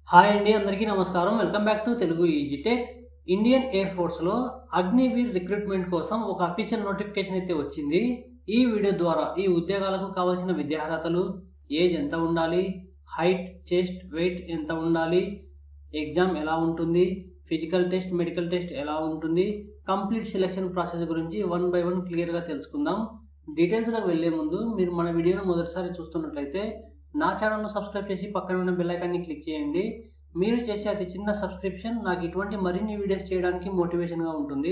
hi అండి అందరికీ నమస్కారం welcome back to Telugu easy tech Indian air ఫోర్స్లో అగ్నివీర్ రిక్రూట్మెంట్ కోసం ఒక అఫీషియల్ నోటిఫికేషన్ అయితే వచ్చింది ఈ వీడియో ద్వారా ఈ ఉద్యోగాలకు కావాల్సిన విద్యార్హతలు ఏజ్ ఎంత ఉండాలి హైట్ చెస్ట్ వెయిట్ ఎంత ఉండాలి ఎగ్జామ్ ఎలా ఉంటుంది ఫిజికల్ టెస్ట్ మెడికల్ టెస్ట్ ఎలా ఉంటుంది కంప్లీట్ సెలెక్షన్ ప్రాసెస్ గురించి వన్ బై వన్ క్లియర్గా తెలుసుకుందాం డీటెయిల్స్లోకి వెళ్ళే ముందు మీరు మన వీడియోను మొదటిసారి చూస్తున్నట్లయితే నా ఛానల్ను సబ్స్క్రైబ్ చేసి పక్కన ఉన్న బెల్ ఐకాన్ని క్లిక్ చేయండి మీరు చేసే అతి చిన్న సబ్స్క్రిప్షన్ నాకు ఇటువంటి మరిన్ని వీడియోస్ చేయడానికి మోటివేషన్గా ఉంటుంది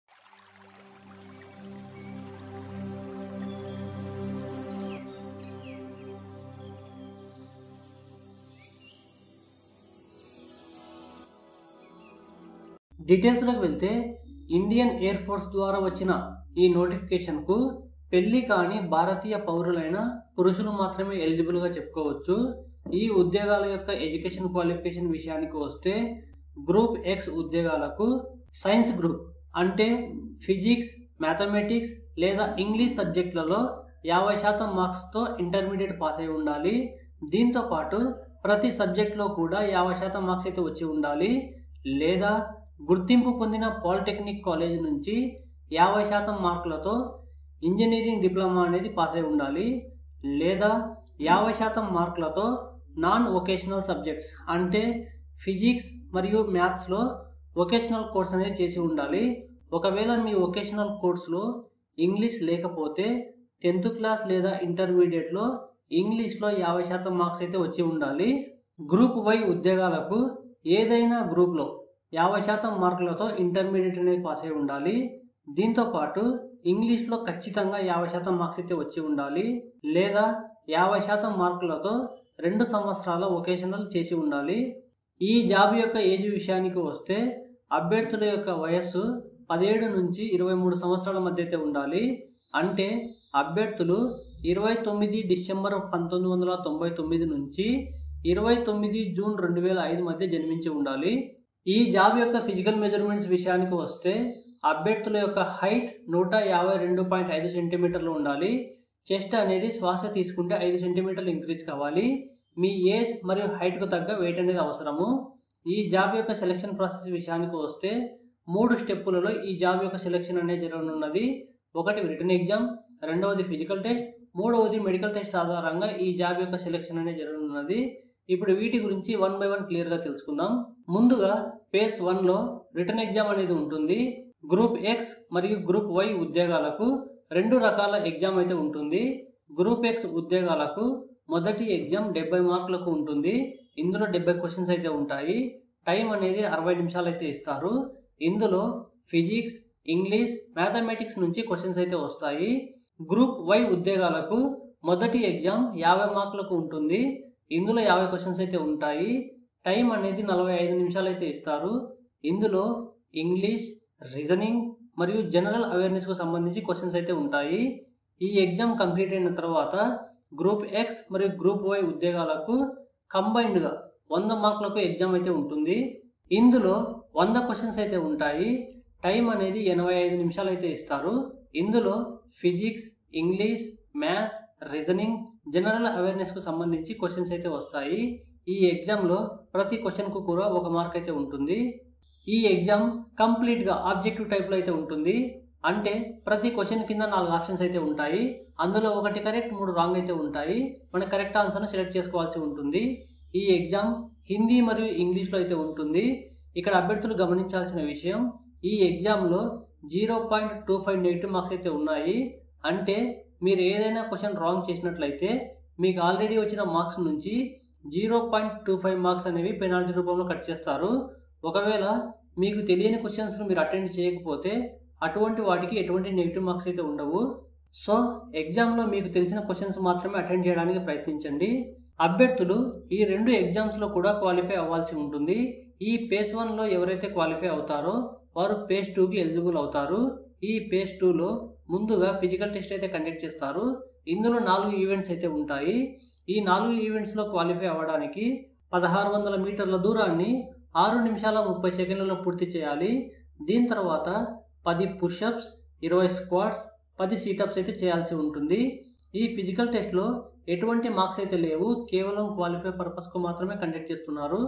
డీటెయిల్స్లోకి వెళ్తే ఇండియన్ ఎయిర్ ఫోర్స్ ద్వారా వచ్చిన ఈ నోటిఫికేషన్కు పెళ్లి కాని భారతీయ పౌరులైన పురుషులు మాత్రమే ఎలిజిబుల్గా చెప్పుకోవచ్చు ఈ ఉద్యోగాల యొక్క ఎడ్యుకేషన్ క్వాలిఫికేషన్ విషయానికి వస్తే గ్రూప్ ఎక్స్ ఉద్యోగాలకు సైన్స్ గ్రూప్ అంటే ఫిజిక్స్ మ్యాథమెటిక్స్ లేదా ఇంగ్లీష్ సబ్జెక్టులలో యాభై శాతం మార్క్స్తో ఇంటర్మీడియట్ పాస్ అయి ఉండాలి దీంతో పాటు ప్రతి సబ్జెక్ట్లో కూడా యాభై శాతం మార్క్స్ అయితే వచ్చి ఉండాలి లేదా గుర్తింపు పొందిన పాలిటెక్నిక్ కాలేజ్ నుంచి యాభై శాతం మార్కులతో ఇంజనీరింగ్ డిప్లొమా అనేది పాస్ అయి ఉండాలి లేదా యాభై శాతం మార్కులతో నాన్ వొకేషనల్ సబ్జెక్ట్స్ అంటే ఫిజిక్స్ మరియు మ్యాథ్స్లో వొకేషనల్ కోర్స్ అనేది చేసి ఉండాలి ఒకవేళ మీ వొకేషనల్ కోర్సులో ఇంగ్లీష్ లేకపోతే టెన్త్ క్లాస్ లేదా ఇంటర్మీడియట్లో ఇంగ్లీష్లో యాభై శాతం మార్క్స్ అయితే వచ్చి ఉండాలి గ్రూప్ వై ఉద్యోగాలకు ఏదైనా గ్రూప్లో యాభై శాతం మార్కులతో ఇంటర్మీడియట్ అనేది పాస్ అయి ఉండాలి దీంతో పాటు ఇంగ్లీష్లో ఖచ్చితంగా యాభై శాతం మార్క్స్ అయితే వచ్చి ఉండాలి లేదా యాభై శాతం మార్కులతో రెండు సంవత్సరాల వొకేషనల్ చేసి ఉండాలి ఈ జాబ్ యొక్క ఏజ్ విషయానికి వస్తే అభ్యర్థుల యొక్క వయస్సు పదిహేడు నుంచి ఇరవై మూడు సంవత్సరాల మధ్య అయితే ఉండాలి అంటే అభ్యర్థులు ఇరవై తొమ్మిది డిసెంబర్ పంతొమ్మిది వందల తొంభై తొమ్మిది నుంచి ఇరవై తొమ్మిది జూన్ రెండు వేల ఐదు మధ్య జన్మించి ఉండాలి ఈ జాబ్ యొక్క ఫిజికల్ మెజర్మెంట్స్ విషయానికి వస్తే అభ్యర్థుల యొక్క హైట్ నూట యాభై రెండు పాయింట్ ఐదు సెంటీమీటర్లు ఉండాలి చెస్ట్ అనేది శ్వాస తీసుకుంటే ఐదు సెంటీమీటర్లు ఇంక్రీజ్ కావాలి మీ ఏజ్ మరియు హైట్కు తగ్గ వెయిట్ అనేది అవసరము ఈ జాబ్ యొక్క సెలక్షన్ ప్రాసెస్ విషయానికి వస్తే మూడు స్టెప్పులలో ఈ జాబ్ యొక్క సెలక్షన్ అనేది జరగనున్నది ఒకటి రిటర్న్ ఎగ్జామ్ రెండవది ఫిజికల్ టెస్ట్ మూడవది మెడికల్ టెస్ట్ ఆధారంగా ఈ జాబ్ యొక్క సెలక్షన్ అనేది జరగనున్నది ఇప్పుడు వీటి గురించి వన్ బై వన్ క్లియర్గా తెలుసుకుందాం ముందుగా పేస్ వన్లో రిటర్న్ ఎగ్జామ్ అనేది ఉంటుంది గ్రూప్ ఎక్స్ మరియు గ్రూప్ వై ఉద్యోగాలకు రెండు రకాల ఎగ్జామ్ అయితే ఉంటుంది గ్రూప్ ఎక్స్ ఉద్యోగాలకు మొదటి ఎగ్జామ్ డెబ్బై మార్కులకు ఉంటుంది ఇందులో డెబ్బై క్వశ్చన్స్ అయితే ఉంటాయి టైం అనేది అరవై నిమిషాలు అయితే ఇస్తారు ఇందులో ఫిజిక్స్ ఇంగ్లీష్ మ్యాథమెటిక్స్ నుంచి క్వశ్చన్స్ అయితే వస్తాయి గ్రూప్ వై ఉద్యోగాలకు మొదటి ఎగ్జామ్ యాభై మార్కులకు ఉంటుంది ఇందులో యాభై క్వశ్చన్స్ అయితే ఉంటాయి టైం అనేది నలభై ఐదు నిమిషాలు అయితే ఇస్తారు ఇందులో ఇంగ్లీష్ రీజనింగ్ మరియు జనరల్ అవేర్నెస్కు సంబంధించి క్వశ్చన్స్ అయితే ఉంటాయి ఈ ఎగ్జామ్ కంప్లీట్ అయిన తర్వాత గ్రూప్ ఎక్స్ మరియు గ్రూప్ వై ఉద్యోగాలకు కంబైన్డ్గా వంద మార్కులకు ఎగ్జామ్ అయితే ఉంటుంది ఇందులో వంద క్వశ్చన్స్ అయితే ఉంటాయి టైం అనేది ఎనభై ఐదు నిమిషాలు అయితే ఇస్తారు ఇందులో physics English maths reasoning general అవేర్నెస్కు సంబంధించి క్వశ్చన్స్ అయితే వస్తాయి ఈ ఎగ్జామ్లో ప్రతి క్వశ్చన్కు కూడా ఒక మార్క్ అయితే ఉంటుంది ఈ ఎగ్జామ్ కంప్లీట్గా ఆబ్జెక్టివ్ టైప్లో అయితే ఉంటుంది అంటే ప్రతి క్వశ్చన్ కింద నాలుగు ఆప్షన్స్ అయితే ఉంటాయి అందులో ఒకటి కరెక్ట్ మూడు రాంగ్ అయితే ఉంటాయి మన కరెక్ట్ ఆన్సర్ను సెలెక్ట్ చేసుకోవాల్సి ఉంటుంది ఈ ఎగ్జామ్ హిందీ మరియు ఇంగ్లీష్లో అయితే ఉంటుంది ఇక్కడ అభ్యర్థులు గమనించాల్సిన విషయం ఈ ఎగ్జామ్లో zero point two five negative marks అయితే ఉన్నాయి అంటే మీరు ఏదైనా క్వశ్చన్ రాంగ్ చేసినట్లయితే మీకు ఆల్రెడీ వచ్చిన మార్క్స్ నుంచి zero point two five marks అనేవి పెనాల్టీ రూపంలో కట్ చేస్తారు ఒకవేళ మీకు తెలియని క్వశ్చన్స్ను మీరు అటెండ్ చేయకపోతే అటువంటి వాటికి ఎటువంటి నెగిటివ్ మార్క్స్ అయితే ఉండవు సో ఎగ్జామ్లో మీకు తెలిసిన క్వశ్చన్స్ మాత్రమే అటెండ్ చేయడానికి ప్రయత్నించండి అభ్యర్థులు ఈ రెండు ఎగ్జామ్స్లో కూడా క్వాలిఫై అవ్వాల్సి ఉంటుంది ఈ పేస్ వన్లో ఎవరైతే క్వాలిఫై అవుతారో వారు పేస్ టూకి ఎలిజిబుల్ అవుతారు ఈ పేస్ టూలో ముందుగా ఫిజికల్ టెస్ట్ అయితే కండక్ట్ చేస్తారు ఇందులో నాలుగు ఈవెంట్స్ అయితే ఉంటాయి ఈ నాలుగు ఈవెంట్స్లో క్వాలిఫై అవ్వడానికి పదహారు వందల మీటర్ల దూరాన్ని ఆరు నిమిషాల ముప్పై సెకండ్లలో పూర్తి చేయాలి దీని తర్వాత పది పుషప్స్ ఇరవై స్క్వాట్స్ పది సీటప్స్ అయితే చేయాల్సి ఉంటుంది ఈ ఫిజికల్ టెస్ట్లో ఎటువంటి మార్క్స్ అయితే లేవు కేవలం క్వాలిఫై పర్పస్కు మాత్రమే కండక్ట్ చేస్తున్నారు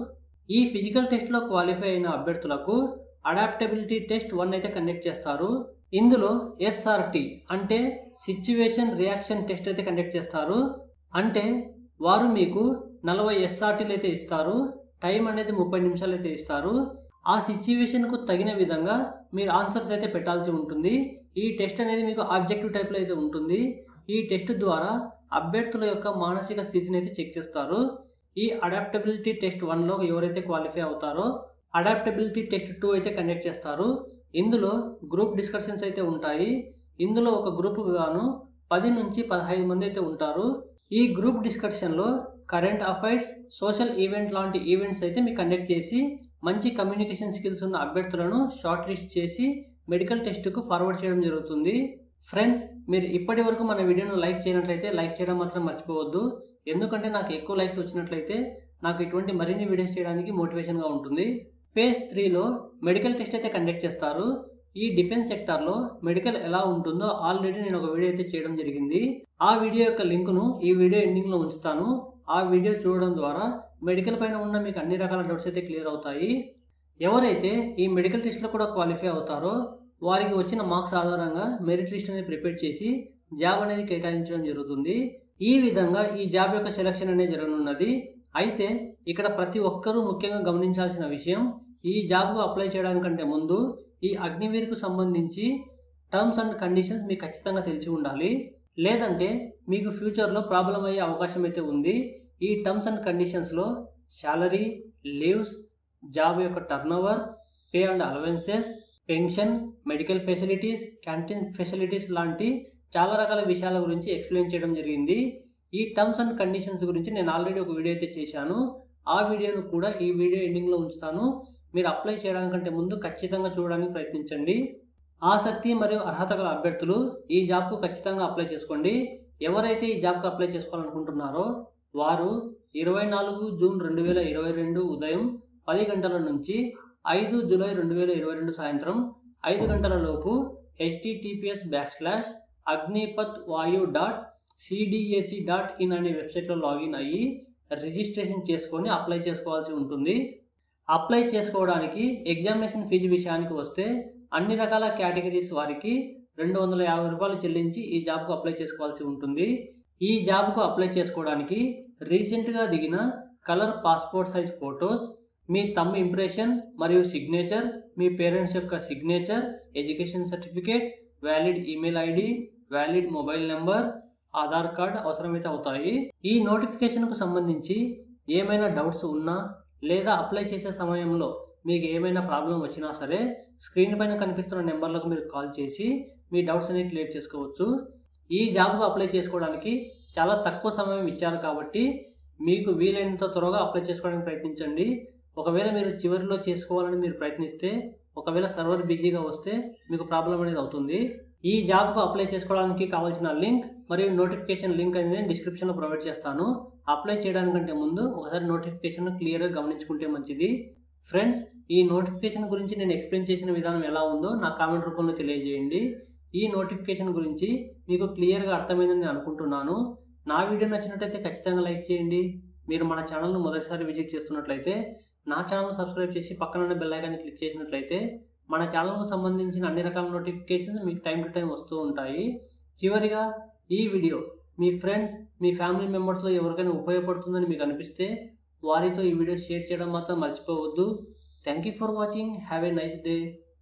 ఈ ఫిజికల్ టెస్ట్లో క్వాలిఫై అయిన అభ్యర్థులకు అడాప్టబిలిటీ టెస్ట్ వన్ అయితే కండక్ట్ చేస్తారు ఇందులో ఎస్ఆర్టి అంటే సిచ్యువేషన్ రియాక్షన్ టెస్ట్ అయితే కండక్ట్ చేస్తారు అంటే వారు మీకు నలభై ఎస్ఆర్టీలు అయితే ఇస్తారు టైం అనేది ముప్పై నిమిషాలు అయితే ఇస్తారు ఆ సిచ్యువేషన్కు తగిన విధంగా మీరు ఆన్సర్స్ అయితే పెట్టాల్సి ఉంటుంది ఈ టెస్ట్ అనేది మీకు ఆబ్జెక్టివ్ టైప్లో అయితే ఉంటుంది ఈ టెస్ట్ ద్వారా అభ్యర్థుల యొక్క మానసిక స్థితిని అయితే చెక్ చేస్తారు ఈ అడాప్టబిలిటీ టెస్ట్ వన్లో ఎవరైతే క్వాలిఫై అవుతారో అడాప్టబిలిటీ టెస్ట్ టూ అయితే కండక్ట్ చేస్తారు ఇందులో గ్రూప్ డిస్కషన్స్ అయితే ఉంటాయి ఇందులో ఒక గ్రూప్కు గాను పది నుంచి పదహైదు మంది అయితే ఉంటారు ఈ గ్రూప్ డిస్కషన్లో కరెంట్ అఫైర్స్ సోషల్ ఈవెంట్ లాంటి ఈవెంట్స్ అయితే మీకు కండక్ట్ చేసి మంచి కమ్యూనికేషన్ స్కిల్స్ ఉన్న అభ్యర్థులను షార్ట్ లిస్ట్ చేసి మెడికల్ టెస్ట్కు ఫార్వర్డ్ చేయడం జరుగుతుంది ఫ్రెండ్స్ మీరు ఇప్పటి వరకు మన వీడియోను లైక్ చేయనట్లయితే లైక్ చేయడం మాత్రం మర్చిపోవద్దు ఎందుకంటే నాకు ఎక్కువ లైక్స్ వచ్చినట్లయితే నాకు ఇటువంటి మరిన్ని వీడియోస్ చేయడానికి మోటివేషన్గా ఉంటుంది ఫేజ్ త్రీలో మెడికల్ టెస్ట్ అయితే కండక్ట్ చేస్తారు ఈ డిఫెన్స్ సెక్టార్లో మెడికల్ ఎలా ఉంటుందో ఆల్రెడీ నేను ఒక వీడియో అయితే చేయడం జరిగింది ఆ వీడియో యొక్క లింకును ఈ వీడియో ఎండింగ్లో ఉంచుతాను ఆ వీడియో చూడడం ద్వారా మెడికల్ పైన ఉన్న మీకు అన్ని రకాల డౌట్స్ అయితే క్లియర్ అవుతాయి ఎవరైతే ఈ మెడికల్ టెస్ట్లో కూడా క్వాలిఫై అవుతారో వారికి వచ్చిన మార్క్స్ ఆధారంగా మెరిట్ లిస్ట్ అనేది ప్రిపేర్ చేసి జాబ్ అనేది కేటాయించడం జరుగుతుంది ఈ విధంగా ఈ జాబ్ యొక్క సెలక్షన్ అనేది జరగనున్నది అయితే ఇక్కడ ప్రతి ఒక్కరూ ముఖ్యంగా గమనించాల్సిన విషయం ఈ జాబ్కు అప్లై చేయడానికంటే ముందు ఈ అగ్నివీర్కు సంబంధించి టర్మ్స్ అండ్ కండిషన్స్ మీకు ఖచ్చితంగా తెలిసి ఉండాలి లేదంటే మీకు ఫ్యూచర్లో ప్రాబ్లం అయ్యే అవకాశం అయితే ఉంది ఈ టర్మ్స్ అండ్ కండిషన్స్లో శాలరీ లీవ్స్ జాబ్ యొక్క turn over pay and allowances pension medical facilities canteen facilities లాంటి చాలా రకాల విషయాల గురించి ఎక్స్ప్లెయిన్ చేయడం జరిగింది ఈ టర్మ్స్ అండ్ కండిషన్స్ గురించి నేను ఆల్రెడీ ఒక వీడియో అయితే చేశాను ఆ వీడియోను కూడా ఈ వీడియో ఎండింగ్లో ఉంచుతాను మీరు అప్లై చేయడానికంటే ముందు ఖచ్చితంగా చూడడానికి ప్రయత్నించండి ఆసక్తి మరియు అర్హత గల అభ్యర్థులు ఈ జాబ్కు ఖచ్చితంగా అప్లై చేసుకోండి ఎవరైతే ఈ జాబ్కు అప్లై చేసుకోవాలనుకుంటున్నారో వారు ఇరవై నాలుగు జూన్ రెండు వేల ఇరవై రెండు ఉదయం పది గంటల నుంచి ఐదు జూలై రెండు వేల ఇరవై రెండు సాయంత్రం ఐదు గంటల లోపు హెచ్టిటిపిఎస్ బ్యాక్ స్లాష్ అగ్నిపత్ వాయు డాట్ సిడిఏసి డాట్ ఇన్ అనే వెబ్సైట్లో లాగిన్ అయ్యి రిజిస్ట్రేషన్ చేసుకొని అప్లై చేసుకోవాల్సి ఉంటుంది అప్లై చేసుకోవడానికి ఎగ్జామినేషన్ ఫీజు విషయానికి వస్తే అన్ని రకాల కేటగిరీస్ వారికి రెండు వందల యాభై రూపాయలు చెల్లించి ఈ జాబ్కు అప్లై చేసుకోవాల్సి ఉంటుంది ఈ జాబ్కు అప్లై చేసుకోవడానికి రీసెంట్గా దిగిన కలర్ పాస్పోర్ట్ సైజ్ ఫొటోస్ మీ తమ్ ఇంప్రెషన్ మరియు సిగ్నేచర్ మీ పేరెంట్స్ యొక్క signature education certificate valid email ID valid mobile number Aadhaar card అవసరమైతే అవుతాయి ఈ నోటిఫికేషన్కు సంబంధించి ఏమైనా డౌట్స్ ఉన్నా లేదా అప్లై చేసే సమయంలో మీకు ఏమైనా ప్రాబ్లం వచ్చినా సరే స్క్రీన్ పైన కనిపిస్తున్న నెంబర్లకు మీరు కాల్ చేసి మీ డౌట్స్ అనేవి క్లియర్ చేసుకోవచ్చు ఈ జాబ్కు అప్లై చేసుకోవడానికి చాలా తక్కువ సమయం ఇచ్చారు కాబట్టి మీకు వీలైనంత త్వరగా అప్లై చేసుకోవడానికి ప్రయత్నించండి ఒకవేళ మీరు చివరిలో చేసుకోవాలని మీరు ప్రయత్నిస్తే ఒకవేళ సర్వర్ బిజీగా వస్తే మీకు ప్రాబ్లం అనేది అవుతుంది ఈ జాబ్కు అప్లై చేసుకోవడానికి కావాల్సిన లింక్ మరియు నోటిఫికేషన్ లింక్ అనేది నేను డిస్క్రిప్షన్లో ప్రొవైడ్ చేస్తాను అప్లై చేయడానికంటే ముందు ఒకసారి నోటిఫికేషన్ క్లియర్గా గమనించుకుంటే మంచిది ఫ్రెండ్స్ ఈ నోటిఫికేషన్ గురించి నేను ఎక్స్ప్లెయిన్ చేసిన విధానం ఎలా ఉందో నా కామెంట్ రూపంలో తెలియజేయండి ఈ నోటిఫికేషన్ గురించి మీకు క్లియర్గా అర్థమైందని నేను అనుకుంటున్నాను నా వీడియో నచ్చినట్లయితే ఖచ్చితంగా లైక్ చేయండి మీరు మన ఛానల్ను మొదటిసారి విజిట్ చేస్తున్నట్లయితే నా ఛానల్ సబ్స్క్రైబ్ చేసి పక్కన బెల్ ఐకాన్ని క్లిక్ చేసినట్లయితే మన ఛానల్కు సంబంధించిన అన్ని రకాల నోటిఫికేషన్స్ మీకు టైం టు టైం వస్తూ ఉంటాయి చివరిగా ఈ వీడియో మీ ఫ్రెండ్స్ మీ ఫ్యామిలీ మెంబర్స్లో ఎవరికైనా ఉపయోగపడుతుందని మీకు అనిపిస్తే వారితో ఈ వీడియో షేర్ చేయడం మాత్రం మర్చిపోవద్దు thank you for watching have a nice day